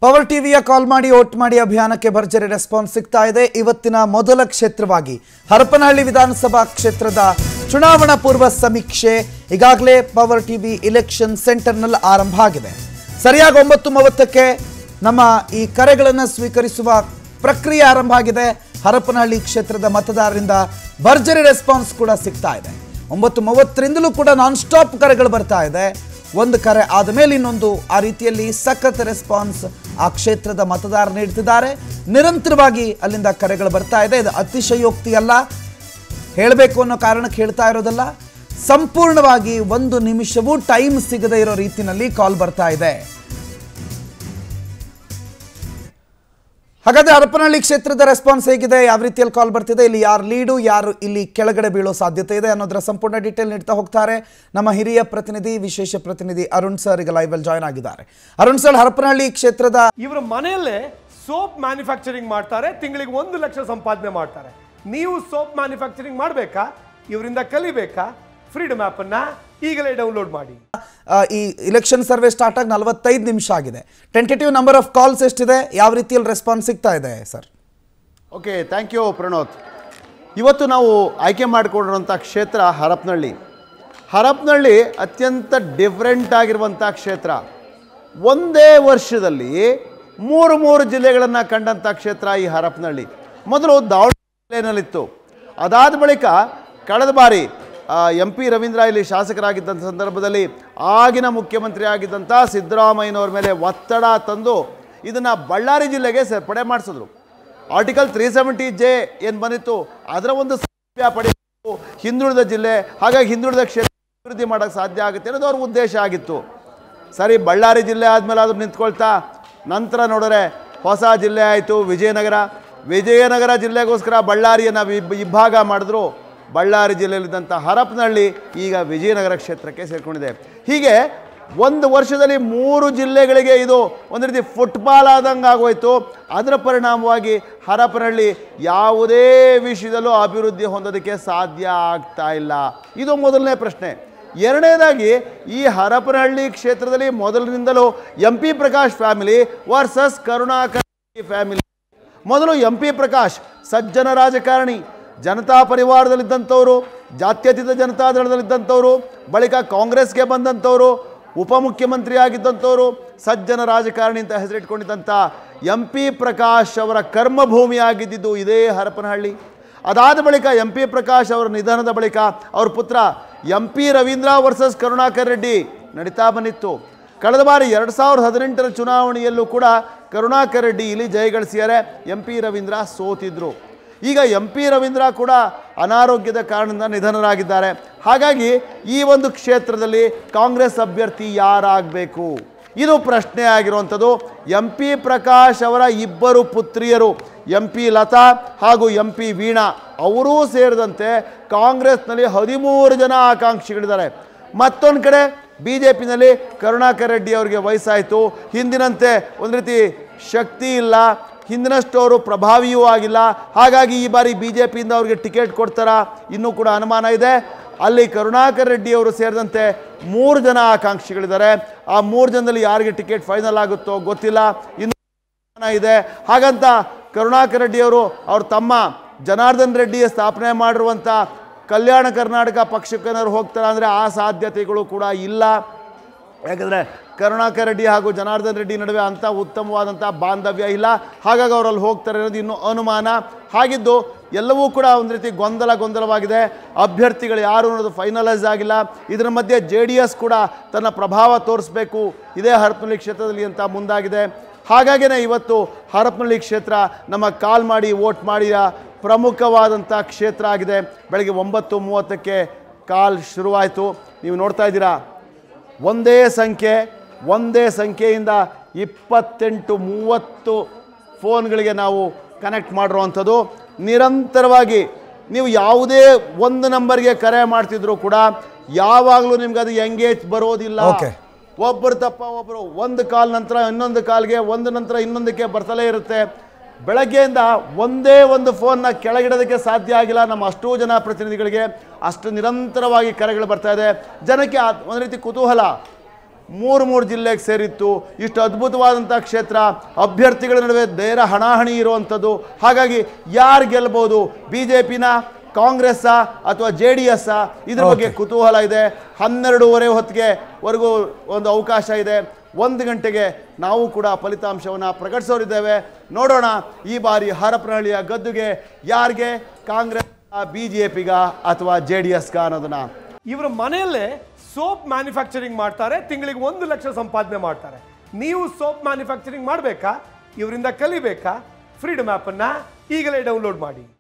Power ಟಿವಿಯ ಕಾಲ್ ಮಾಡಿ vote ಮಾಡಿ ಅಭಿಯಾನಕ್ಕೆ ಭರ್ಜರಿ ರೆಸ್ಪಾನ್ಸ್ ಸಿಗ್ತಾ ಇದೆ ಇವತ್ತಿನ ಮೊದಲ ಕ್ಷೇತ್ರವಾಗಿ ಹರಪನಹಳ್ಳಿ ವಿಧಾನಸಭಾ ಕ್ಷೇತ್ರದ ಚುನಾವಣಾ ಪೂರ್ವ ಸಮೀಕ್ಷೆ ಈಗಾಗಲೇ ಪವರ್ ಟಿವಿ ಇಲೆಕ್ಷನ್ ಸೆಂಟರ್ನಲ್ಲಿ ಆರಂಭ ಆಗಿದೆ ಸರಿಯಾಗಿ ಒಂಬತ್ತು ಮೂವತ್ತಕ್ಕೆ ನಮ್ಮ ಈ ಕರೆಗಳನ್ನು ಸ್ವೀಕರಿಸುವ ಪ್ರಕ್ರಿಯೆ ಆರಂಭ ಆಗಿದೆ ಹರಪನಹಳ್ಳಿ ಕ್ಷೇತ್ರದ ಮತದಾರರಿಂದ ಭರ್ಜರಿ ರೆಸ್ಪಾನ್ಸ್ ಕೂಡ ಸಿಗ್ತಾ ಇದೆ ಒಂಬತ್ತು ಮೂವತ್ತರಿಂದಲೂ ಕೂಡ ನಾನ್ ಸ್ಟಾಪ್ ಕರೆಗಳು ಬರ್ತಾ ಇದೆ ಒಂದು ಕರೆ ಆದ ಮೇಲೆ ಇನ್ನೊಂದು ಆ ರೀತಿಯಲ್ಲಿ ಸಖತ್ ರೆಸ್ಪಾನ್ಸ್ ಆ ಕ್ಷೇತ್ರದ ಮತದಾರ ನೀಡ್ತಿದ್ದಾರೆ ನಿರಂತರವಾಗಿ ಅಲ್ಲಿಂದ ಕರೆಗಳು ಬರ್ತಾ ಇದೆ ಇದು ಅತಿಶಯೋಕ್ತಿ ಅಲ್ಲ ಹೇಳಬೇಕು ಅನ್ನೋ ಕಾರಣಕ್ಕೆ ಹೇಳ್ತಾ ಇರೋದಲ್ಲ ಸಂಪೂರ್ಣವಾಗಿ ಒಂದು ನಿಮಿಷವೂ ಟೈಮ್ ಸಿಗದೇ ಇರೋ ರೀತಿಯಲ್ಲಿ ಕಾಲ್ ಬರ್ತಾ ಇದೆ ಹಾಗಾದ್ರೆ ಹರಪನಹಳ್ಳಿ ಕ್ಷೇತ್ರದ ರೆಸ್ಪಾನ್ಸ್ ಹೇಗಿದೆ ಯಾವ ರೀತಿಯಲ್ಲಿ ಕಾಲ್ ಬರ್ತಿದೆ ಇಲ್ಲಿ ಯಾರು ಲೀಡು ಯಾರು ಇಲ್ಲಿ ಕೆಳಗಡೆ ಬೀಳೋ ಸಾಧ್ಯತೆ ಇದೆ ಅನ್ನೋದರ ಸಂಪೂರ್ಣ ಡೀಟೇಲ್ ನೀಡ್ತಾ ಹೋಗ್ತಾರೆ ನಮ್ಮ ಹಿರಿಯ ಪ್ರತಿನಿಧಿ ವಿಶೇಷ ಪ್ರತಿನಿಧಿ ಅರುಣ್ ಸರ್ ಈಗ ಲೈವ್ ಅಲ್ಲಿ ಜಾಯ್ನ್ ಆಗಿದ್ದಾರೆ ಅರುಣ್ ಸರ್ ಹರಪನಹಳ್ಳಿ ಕ್ಷೇತ್ರದ ಇವರ ಮನೆಯಲ್ಲೇ ಸೋಪ್ ಮ್ಯಾನುಫ್ಯಾಕ್ಚರಿಂಗ್ ಮಾಡ್ತಾರೆ ತಿಂಗಳಿಗೆ ಒಂದು ಲಕ್ಷ ಸಂಪಾದನೆ ಮಾಡ್ತಾರೆ ನೀವು ಸೋಪ್ ಮ್ಯಾನುಫ್ಯಾಕ್ಚರಿಂಗ್ ಮಾಡಬೇಕಾ ಇವರಿಂದ ಕಲಿಬೇಕಾ ಫ್ರೀಡಮ್ ಆ್ಯಪನ್ನು ಈಗಲೇ ಡೌನ್ಲೋಡ್ ಮಾಡಿ ಆ, ಈ ಇಲೆಕ್ಷನ್ ಸರ್ವೆ ಸ್ಟಾರ್ಟ್ ಆಗಿ ನಲವತ್ತೈದು ನಿಮಿಷ ಆಗಿದೆ ಟೆಂಟೇಟಿವ್ ನಂಬರ್ ಆಫ್ ಕಾಲ್ಸ್ ಎಷ್ಟಿದೆ ಯಾವ ರೀತಿಯಲ್ಲಿ ರೆಸ್ಪಾನ್ಸ್ ಸಿಗ್ತಾ ಇದೆ sir okay thank you Pranoth ಇವತ್ತು ನಾವು ಆಯ್ಕೆ ಮಾಡಿಕೊಂಡಿರುವಂಥ ಕ್ಷೇತ್ರ ಹರಪನಹಳ್ಳಿ ಹರಪನಹಳ್ಳಿ ಅತ್ಯಂತ ಡಿಫ್ರೆಂಟ್ ಆಗಿರುವಂಥ ಕ್ಷೇತ್ರ ಒಂದೇ ವರ್ಷದಲ್ಲಿ ಮೂರು ಮೂರು ಜಿಲ್ಲೆಗಳನ್ನು ಕಂಡಂಥ ಕ್ಷೇತ್ರ ಈ ಹರಪನಹಳ್ಳಿ ಮೊದಲು ದಾವಣಗೆರೆ ಜಿಲ್ಲೆಯಲ್ಲಿತ್ತು ಅದಾದ ಬಳಿಕ ಕಳೆದ ಬಾರಿ ಎಂ ಪಿ ರವೀಂದ್ರ ಇಲ್ಲಿ ಶಾಸಕರಾಗಿದ್ದಂಥ ಸಂದರ್ಭದಲ್ಲಿ ಆಗಿನ ಮುಖ್ಯಮಂತ್ರಿ ಆಗಿದ್ದಂಥ ಸಿದ್ದರಾಮಯ್ಯನವ್ರ ಮೇಲೆ ಒತ್ತಡ ತಂದು ಇದನ್ನು ಬಳ್ಳಾರಿ ಜಿಲ್ಲೆಗೆ ಸೇರ್ಪಡೆ ಮಾಡಿಸಿದ್ರು ಆರ್ಟಿಕಲ್ ತ್ರೀ ಸೆವೆಂಟಿ ಜೆ ಏನು ಬಂದಿತ್ತು ಅದರ ಒಂದು ಸೌಲಭ್ಯ ಪಡೆಯಬೇಕು ಹಿಂದುಳಿದ ಜಿಲ್ಲೆ ಹಾಗಾಗಿ ಹಿಂದುಳಿದ ಕ್ಷೇತ್ರ ಅಭಿವೃದ್ಧಿ ಮಾಡೋಕ್ಕೆ ಸಾಧ್ಯ ಆಗುತ್ತೆ ಅನ್ನೋದು ಅವ್ರ ಉದ್ದೇಶ ಆಗಿತ್ತು ಸರಿ ಬಳ್ಳಾರಿ ಜಿಲ್ಲೆ ಆದಮೇಲೆ ಆದ್ರೂ ನಿಂತ್ಕೊಳ್ತಾ ನಂತರ ನೋಡಿದ್ರೆ ಹೊಸ ಜಿಲ್ಲೆ ಆಯಿತು ವಿಜಯನಗರ ವಿಜಯನಗರ ಜಿಲ್ಲೆಗೋಸ್ಕರ ಬಳ್ಳಾರಿಯನ್ನು ವಿಭ- ವಿಭಾಗ ಮಾಡಿದ್ರು ಬಳ್ಳಾರಿ ಜಿಲ್ಲೆಯಲ್ಲಿದ್ದಂಥ ಹರಪನಹಳ್ಳಿ ಈಗ ವಿಜಯನಗರ ಕ್ಷೇತ್ರಕ್ಕೆ ಸೇರಿಕೊಂಡಿದೆ ಹೀಗೆ ಒಂದು ವರ್ಷದಲ್ಲಿ ಮೂರು ಜಿಲ್ಲೆಗಳಿಗೆ ಇದು ಒಂದು ರೀತಿ ಫುಟ್ಬಾಲ್ ಆದಂಗೆ ಆಗೋಯ್ತು ಅದರ ಪರಿಣಾಮವಾಗಿ ಹರಪನಹಳ್ಳಿ ಯಾವುದೇ ವಿಷಯದಲ್ಲೂ ಅಭಿವೃದ್ಧಿ ಹೊಂದೋದಕ್ಕೆ ಸಾಧ್ಯ ಆಗ್ತಾ ಇಲ್ಲ ಇದು ಮೊದಲನೇ ಪ್ರಶ್ನೆ ಎರಡನೇದಾಗಿ ಈ ಹರಪನಹಳ್ಳಿ ಕ್ಷೇತ್ರದಲ್ಲಿ ಮೊದಲಿನಿಂದಲೂ M P Prakash family versus Karunakar family ಮೊದಲು ಎಂ ಪಿ ಪ್ರಕಾಶ್ ಸಜ್ಜನ ರಾಜಕಾರಣಿ ಜನತಾ ಪರಿವಾರದಲ್ಲಿದ್ದಂಥವರು ಜಾತ್ಯತೀತ ಜನತಾ ದಳದಲ್ಲಿದ್ದಂಥವರು ಬಳಿಕ ಕಾಂಗ್ರೆಸ್ಗೆ ಬಂದಂಥವರು ಉಪಮುಖ್ಯಮಂತ್ರಿ ಆಗಿದ್ದಂಥವರು ಸಜ್ಜನ ರಾಜಕಾರಣಿ ಅಂತ ಹೆಸರಿಟ್ಕೊಂಡಿದ್ದಂಥ ಎಂ ಪಿ ಪ್ರಕಾಶ್ ಅವರ ಕರ್ಮಭೂಮಿ ಆಗಿದ್ದಿದ್ದು ಇದೇ ಹರಪನಹಳ್ಳಿ ಅದಾದ ಬಳಿಕ ಎಂ ಪಿ ಪ್ರಕಾಶ್ ಅವರ ನಿಧನದ ಬಳಿಕ ಅವ್ರ ಪುತ್ರ M P Ravindra versus Karunakar Reddy ನಡೀತಾ ಬಂದಿತ್ತು ಕಳೆದ ಬಾರಿ ಎರಡು ಸಾವಿರದ ಹದಿನೆಂಟರ ಚುನಾವಣೆಯಲ್ಲೂ ಕೂಡ ಕರುಣಾಕರ್ ರೆಡ್ಡಿ ಇಲ್ಲಿ ಜಯಗಳಿಸಿದ್ದಾರೆ ಎಂ ಪಿ ರವೀಂದ್ರ ಸೋತಿದ್ರು ಈಗ ಎಂ ಪಿ ರವೀಂದ್ರ ಕೂಡ ಅನಾರೋಗ್ಯದ ಕಾರಣದಿಂದ ನಿಧನರಾಗಿದ್ದಾರೆ ಹಾಗಾಗಿ ಈ ಒಂದು ಕ್ಷೇತ್ರದಲ್ಲಿ ಕಾಂಗ್ರೆಸ್ ಅಭ್ಯರ್ಥಿ ಯಾರಾಗಬೇಕು ಇದು ಪ್ರಶ್ನೆ ಆಗಿರುವಂಥದ್ದು ಎಂ ಪಿ ಪ್ರಕಾಶ್ ಅವರ ಇಬ್ಬರು ಪುತ್ರಿಯರು ಎಂ ಪಿ ಲತಾ ಹಾಗೂ ಎಂ ಪಿ ವೀಣಾ ಅವರೂ ಸೇರಿದಂತೆ ಕಾಂಗ್ರೆಸ್ನಲ್ಲಿ ಹದಿಮೂರು ಜನ ಆಕಾಂಕ್ಷಿಗಳಿದ್ದಾರೆ ಮತ್ತೊಂದು ಕಡೆ ಬಿ ಜೆ ಪಿನಲ್ಲಿ ಕರುಣಾಕರ್ ರೆಡ್ಡಿ ಅವರಿಗೆ ವಯಸ್ಸಾಯಿತು ಹಿಂದಿನಂತೆ ಒಂದು ರೀತಿ ಶಕ್ತಿ ಇಲ್ಲ ಹಿಂದಿನಷ್ಟು ಅವರು ಪ್ರಭಾವಿಯೂ ಆಗಿಲ್ಲ ಹಾಗಾಗಿ ಈ ಬಾರಿ ಬಿ ಜೆ ಪಿಯಿಂದ ಅವ್ರಿಗೆ ಟಿಕೆಟ್ ಕೊಡ್ತಾರಾ ಇನ್ನೂ ಕೂಡ ಅನುಮಾನ ಇದೆ ಅಲ್ಲಿ ಕರುಣಾಕರ್ ರೆಡ್ಡಿ ಅವರು ಸೇರಿದಂತೆ ಮೂರು ಜನ ಆಕಾಂಕ್ಷಿಗಳಿದ್ದಾರೆ ಆ ಮೂರು ಜನದಲ್ಲಿ ಯಾರಿಗೆ ಟಿಕೆಟ್ ಫೈನಲ್ ಆಗುತ್ತೋ ಗೊತ್ತಿಲ್ಲ ಇನ್ನು ಅನುಮಾನ ಇದೆ ಹಾಗಂತ ಕರುಣಾಕರ್ ರೆಡ್ಡಿ ಅವರು ಅವ್ರ ತಮ್ಮ ಜನಾರ್ದನ್ ರೆಡ್ಡಿ ಸ್ಥಾಪನೆ ಮಾಡಿರುವಂಥ ಕಲ್ಯಾಣ ಕರ್ನಾಟಕ ಪಕ್ಷಕ್ಕೇನಾದ್ರು ಹೋಗ್ತಾರೆ ಅಂದರೆ ಆ ಸಾಧ್ಯತೆಗಳು ಕೂಡ ಇಲ್ಲ ಯಾಕಂದರೆ ಕರುಣಾಕರ್ ರೆಡ್ಡಿ ಹಾಗೂ ಜನಾರ್ದನ್ ರೆಡ್ಡಿ ನಡುವೆ ಅಂಥ ಉತ್ತಮವಾದಂಥ ಬಾಂಧವ್ಯ ಇಲ್ಲ ಹಾಗಾಗಿ ಅವರಲ್ಲಿ ಹೋಗ್ತಾರೆ ಅನ್ನೋದು ಇನ್ನೂ ಅನುಮಾನ ಹಾಗಿದ್ದು ಎಲ್ಲವೂ ಕೂಡ ಒಂದು ರೀತಿ ಗೊಂದಲ ಗೊಂದಲವಾಗಿದೆ ಅಭ್ಯರ್ಥಿಗಳು ಯಾರು ಅನ್ನೋದು ಫೈನಲೈಸ್ ಆಗಿಲ್ಲ ಇದರ ಮಧ್ಯೆ ಜೆ ಡಿ ಎಸ್ ಕೂಡ ತನ್ನ ಪ್ರಭಾವ ತೋರಿಸಬೇಕು ಇದೇ ಹರಪನಹಳ್ಳಿ ಕ್ಷೇತ್ರದಲ್ಲಿ ಅಂತ ಮುಂದಾಗಿದೆ ಹಾಗಾಗಿನೇ ಇವತ್ತು ಹರಪನಹಳ್ಳಿ ಕ್ಷೇತ್ರ ನಮ್ಮ ಕಾಲ್ ಮಾಡಿ ವೋಟ್ ಮಾಡಿದ ಪ್ರಮುಖವಾದಂಥ ಕ್ಷೇತ್ರ ಆಗಿದೆ ಬೆಳಗ್ಗೆ ಒಂಬತ್ತು ಮೂವತ್ತಕ್ಕೆ ಕಾಲ್ ಶುರುವಾಯಿತು ನೀವು ನೋಡ್ತಾ ಇದ್ದೀರಾ ಒಂದೇ ಸಂಖ್ಯೆ ಒಂದೇ ಸಂಖ್ಯೆಯಿಂದ ಇಪ್ಪತ್ತೆಂಟು ಮೂವತ್ತು ಫೋನ್ಗಳಿಗೆ ನಾವು ಕನೆಕ್ಟ್ ಮಾಡಿರುವಂಥದ್ದು ನಿರಂತರವಾಗಿ ನೀವು ಯಾವುದೇ ಒಂದು ನಂಬರ್ಗೆ ಕರೆ ಮಾಡ್ತಿದ್ರು ಕೂಡ ಯಾವಾಗಲೂ ನಿಮ್ಗೆ ಅದು ಎಂಗೇಜ್ ಬರೋದಿಲ್ಲ Okay. ಒಬ್ಬರು ತಪ್ಪ ಒಬ್ಬರು ಒಂದು ಕಾಲ್ ನಂತರ ಇನ್ನೊಂದು ಕಾಲ್ಗೆ ಒಂದು ನಂತರ ಇನ್ನೊಂದಕ್ಕೆ ಬರ್ತಲೇ ಇರುತ್ತೆ ಬೆಳಗ್ಗೆಯಿಂದ ಒಂದೇ ಒಂದು ಫೋನ್ನ ಕೆಳಗಿಡೋದಕ್ಕೆ ಸಾಧ್ಯ ಆಗಿಲ್ಲ ನಮ್ಮ ಅಷ್ಟೂ ಜನ ಪ್ರತಿನಿಧಿಗಳಿಗೆ ಅಷ್ಟು ನಿರಂತರವಾಗಿ ಕರೆಗಳು ಬರ್ತಾ ಇದೆ ಜನಕ್ಕೆ ಆ- ಒಂದು ರೀತಿ ಕುತೂಹಲ ಮೂರು ಮೂರು ಜಿಲ್ಲೆಗೆ ಸೇರಿತ್ತು ಇಷ್ಟು ಅದ್ಭುತವಾದಂಥ ಕ್ಷೇತ್ರ ಅಭ್ಯರ್ಥಿಗಳ ನಡುವೆ ನೇರ ಹಣಾಹಣಿ ಇರುವಂಥದ್ದು ಹಾಗಾಗಿ ಯಾರು ಗೆಲ್ಬೋದು ಬಿ ಜೆ ಪಿನ ಕಾಂಗ್ರೆಸ್ಸ ಅಥವಾ ಜೆ ಡಿ ಎಸ್ ಇದ್ರ ಬಗ್ಗೆ ಕುತೂಹಲ ಇದೆ ಹನ್ನೆರಡೂವರೆ ಹೊತ್ತಿಗೆ ವರೆಗೂ ಒಂದು ಅವಕಾಶ ಇದೆ ಒಂದು ಗಂಟೆಗೆ ನಾವು ಕೂಡ ಫಲಿತಾಂಶವನ್ನು ಪ್ರಕಟಿಸೋರಿದ್ದೇವೆ ನೋಡೋಣ ಈ ಬಾರಿ ಹರಪನಹಳ್ಳಿಯ ಗದ್ದುಗೆ ಯಾರಿಗೆ ಕಾಂಗ್ರೆಸ್ ಬಿ ಜೆ ಪಿಗ ಅಥವಾ ಜೆ ಡಿ ಎಸ್ಗ ಅನ್ನೋದನ್ನ ಇವರ ಮನೆಯಲ್ಲೇ ಸೋಪ್ ಮ್ಯಾನುಫ್ಯಾಕ್ಚರಿಂಗ್ ಮಾಡ್ತಾರೆ ತಿಂಗಳಿಗೆ ಒಂದು ಲಕ್ಷ ಸಂಪಾದನೆ ಮಾಡ್ತಾರೆ ನೀವು ಸೋಪ್ ಮ್ಯಾನುಫ್ಯಾಕ್ಚರಿಂಗ್ ಮಾಡಬೇಕಾ ಇವರಿಂದ ಕಲಿಬೇಕಾ ಫ್ರೀಡಮ್ ಆ್ಯಪನ್ನು ಈಗಲೇ ಡೌನ್ಲೋಡ್ ಮಾಡಿ